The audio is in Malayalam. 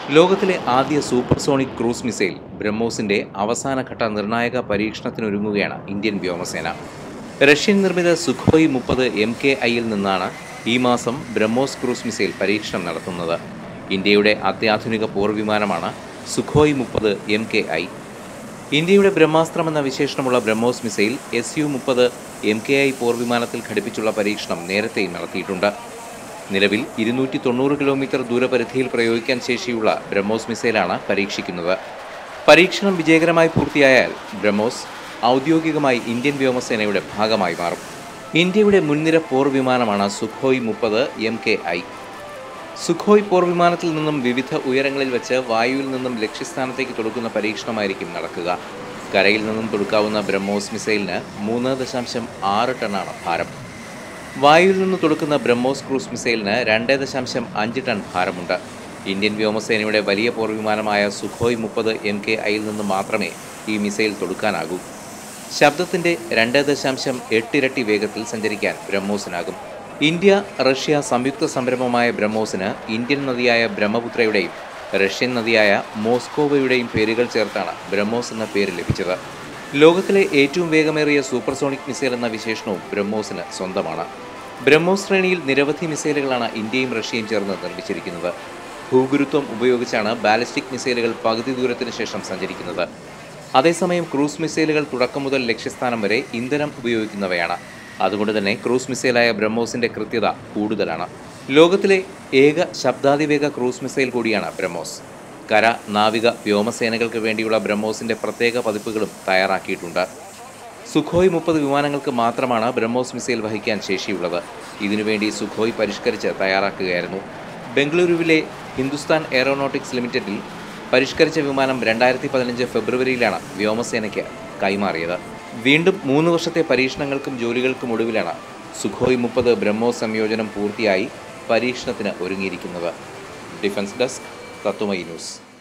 ലോകത്തിലെ ആദ്യ സൂപ്പർസോണിക് ക്രൂസ് മിസൈൽ ബ്രഹ്മോസിന്റെ അവസാനഘട്ട നിർണായക പരീക്ഷണത്തിനൊരുങ്ങുകയാണ് ഇന്ത്യൻ വ്യോമസേന റഷ്യൻ നിർമ്മിത സുഖോയ് മുപ്പത് എം കെ ഐയിൽ നിന്നാണ് ഈ മാസം ബ്രഹ്മോസ് ക്രൂസ് മിസൈൽ പരീക്ഷണം നടത്തുന്നത് ഇന്ത്യയുടെ അത്യാധുനിക പോർവിമാനമാണ് സുഖോയ് മുപ്പത് എം കെ ഐ ഇന്ത്യയുടെ ബ്രഹ്മാസ്ത്രം എന്ന വിശേഷണമുള്ള ബ്രഹ്മോസ് മിസൈൽ എസ് യു മുപ്പത് എം കെ ഐ പോർവിമാനത്തിൽ ഘടിപ്പിച്ചുള്ള പരീക്ഷണം നേരത്തെയും നടത്തിയിട്ടുണ്ട് നിലവിൽ ഇരുന്നൂറ്റി തൊണ്ണൂറ് കിലോമീറ്റർ ദൂരപരിധിയിൽ പ്രയോഗിക്കാൻ ശേഷിയുള്ള ബ്രഹ്മോസ് മിസൈലാണ് പരീക്ഷിക്കുന്നത് പരീക്ഷണം വിജയകരമായി പൂർത്തിയായാൽ ബ്രഹ്മോസ് ഔദ്യോഗികമായി ഇന്ത്യൻ വ്യോമസേനയുടെ ഭാഗമായി മാറും ഇന്ത്യയുടെ മുൻനിര പോർ വിമാനമാണ് സുഖോയ് മുപ്പത് എം കെ ഐ സുഖോയ് പോർ വിമാനത്തിൽ നിന്നും വിവിധ ഉയരങ്ങളിൽ വെച്ച് വായുവിൽ നിന്നും ലക്ഷ്യസ്ഥാനത്തേക്ക് തൊടുക്കുന്ന പരീക്ഷണമായിരിക്കും നടക്കുക കരയിൽ നിന്നും തൊടുക്കാവുന്ന ബ്രഹ്മോസ് മിസൈലിന് മൂന്ന് ദശാംശം ആറ് ടണ്ണാണ് ഭാരം വായുവിൽ നിന്ന് തൊടുക്കുന്ന ബ്രഹ്മോസ് ക്രൂസ് മിസൈലിന് രണ്ട് ദശാംശം അഞ്ച് ടൺ ഭാരമുണ്ട് ഇന്ത്യൻ വ്യോമസേനയുടെ വലിയ പോർവിമാനമായ സുഖോയ് മുപ്പത് എം കെ ഐയിൽ നിന്ന് മാത്രമേ ഈ മിസൈൽ തൊടുക്കാനാകൂ ശബ്ദത്തിന്റെ രണ്ട് ദശാംശം എട്ടിരട്ടി വേഗത്തിൽ സഞ്ചരിക്കാൻ ബ്രഹ്മോസിനാകും ഇന്ത്യ റഷ്യ സംയുക്ത സംരംഭമായ ബ്രഹ്മോസിന് ഇന്ത്യൻ നദിയായ ബ്രഹ്മപുത്രയുടെയും റഷ്യൻ നദിയായ മോസ്കോവയുടെയും പേരുകൾ ചേർത്താണ് ബ്രഹ്മോസ് എന്ന പേര് ലഭിച്ചത് ലോകത്തിലെ ഏറ്റവും വേഗമേറിയ സൂപ്പർസോണിക് മിസൈൽ എന്ന വിശേഷണവും ബ്രഹ്മോസിന് സ്വന്തമാണ് ബ്രഹ്മോസ് ശ്രേണിയിൽ നിരവധി മിസൈലുകളാണ് ഇന്ത്യയും റഷ്യയും ചേർന്ന് നിർമ്മിച്ചിരിക്കുന്നത് ഭൂഗുരുത്വം ഉപയോഗിച്ചാണ് ബാലിസ്റ്റിക് മിസൈലുകൾ പകുതി ദൂരത്തിന് ശേഷം സഞ്ചരിക്കുന്നത് അതേസമയം ക്രൂസ് മിസൈലുകൾ തുടക്കം മുതൽ ലക്ഷ്യസ്ഥാനം വരെ ഇന്ധനം ഉപയോഗിക്കുന്നവയാണ് അതുകൊണ്ട് തന്നെ ക്രൂസ് മിസൈലായ ബ്രഹ്മോസിന്റെ കൃത്യത കൂടുതലാണ് ലോകത്തിലെ ഏക ശബ്ദാതിവേഗ ക്രൂസ് മിസൈൽ കൂടിയാണ് ബ്രഹ്മോസ് കര നാവിക വ്യോമസേനകൾക്ക് വേണ്ടിയുള്ള ബ്രഹ്മോസിന്റെ പ്രത്യേക പതിപ്പുകളും തയ്യാറാക്കിയിട്ടുണ്ട് സുഖോയ് മുപ്പത് വിമാനങ്ങൾക്ക് മാത്രമാണ് ബ്രഹ്മോസ് മിസൈൽ വഹിക്കാൻ ശേഷിയുള്ളത് ഇതിനുവേണ്ടി സുഖോയ് പരിഷ്കരിച്ച് തയ്യാറാക്കുകയായിരുന്നു ബംഗളൂരുവിലെ ഹിന്ദുസ്ഥാൻ എയറോനോട്ടിക്സ് ലിമിറ്റഡിൽ പരിഷ്കരിച്ച വിമാനം രണ്ടായിരത്തി പതിനഞ്ച് ഫെബ്രുവരിയിലാണ് വ്യോമസേനയ്ക്ക് കൈമാറിയത് വീണ്ടും മൂന്ന് വർഷത്തെ പരീക്ഷണങ്ങൾക്കും ജോലികൾക്കും ഒടുവിലാണ് സുഖോയ് മുപ്പത് ബ്രഹ്മോസ് സംയോജനം പൂർത്തിയായി പരീക്ഷണത്തിന് ഒരുങ്ങിയിരിക്കുന്നത് ഡിഫൻസ് ഡെസ്ക് തത്വമൈ ന്യൂസ്